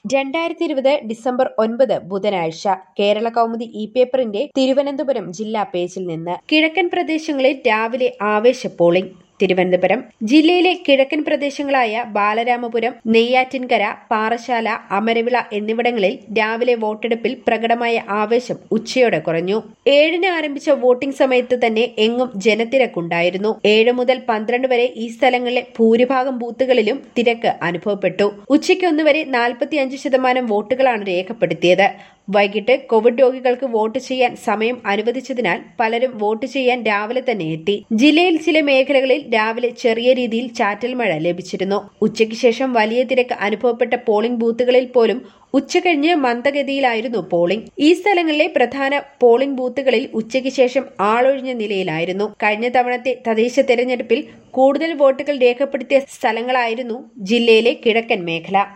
രണ്ടായിരത്തി ഇരുപത് ഡിസംബർ ഒൻപത് ബുധനാഴ്ച കേരള കൗമുദി ഇ പേപ്പറിന്റെ തിരുവനന്തപുരം ജില്ലാ പേജിൽ നിന്ന് കിഴക്കൻ പ്രദേശങ്ങളിൽ രാവിലെ ആവേശ പോളിംഗ് തിരുവനന്തപുരം ജില്ലയിലെ കിഴക്കൻ പ്രദേശങ്ങളായ ബാലരാമപുരം നെയ്യാറ്റിൻകര പാറശാല അമരവിള എന്നിവിടങ്ങളിൽ രാവിലെ വോട്ടെടുപ്പിൽ പ്രകടമായ ആവേശം ഉച്ചയോടെ കുറഞ്ഞു ഏഴിന് ആരംഭിച്ച വോട്ടിംഗ് സമയത്ത് തന്നെ എങ്ങും ജനത്തിരക്കുണ്ടായിരുന്നു ഏഴ് മുതൽ പന്ത്രണ്ട് വരെ ഈ സ്ഥലങ്ങളിലെ ഭൂരിഭാഗം ബൂത്തുകളിലും തിരക്ക് അനുഭവപ്പെട്ടു ഉച്ചയ്ക്ക് ഒന്ന് വരെ നാൽപ്പത്തിയഞ്ച് ശതമാനം വോട്ടുകളാണ് രേഖപ്പെടുത്തിയത് വൈകിട്ട് കോവിഡ് രോഗികൾക്ക് വോട്ട് ചെയ്യാൻ സമയം അനുവദിച്ചതിനാൽ പലരും വോട്ട് ചെയ്യാൻ രാവിലെ തന്നെ എത്തി ജില്ലയിൽ ചില മേഖലകളിൽ രാവിലെ ചെറിയ രീതിയിൽ ചാറ്റൽ മഴ ലഭിച്ചിരുന്നു ഉച്ചയ്ക്ക് ശേഷം വലിയ തിരക്ക് അനുഭവപ്പെട്ട പോളിംഗ് ബൂത്തുകളിൽ പോലും ഉച്ചകഴിഞ്ഞ് മന്ദഗതിയിലായിരുന്നു പോളിംഗ് ഈ സ്ഥലങ്ങളിലെ പ്രധാന പോളിംഗ് ബൂത്തുകളിൽ ഉച്ചയ്ക്ക് ശേഷം ആളൊഴിഞ്ഞ നിലയിലായിരുന്നു കഴിഞ്ഞ തവണത്തെ തദ്ദേശ തെരഞ്ഞെടുപ്പിൽ കൂടുതൽ വോട്ടുകൾ രേഖപ്പെടുത്തിയ സ്ഥലങ്ങളായിരുന്നു ജില്ലയിലെ കിഴക്കൻ മേഖല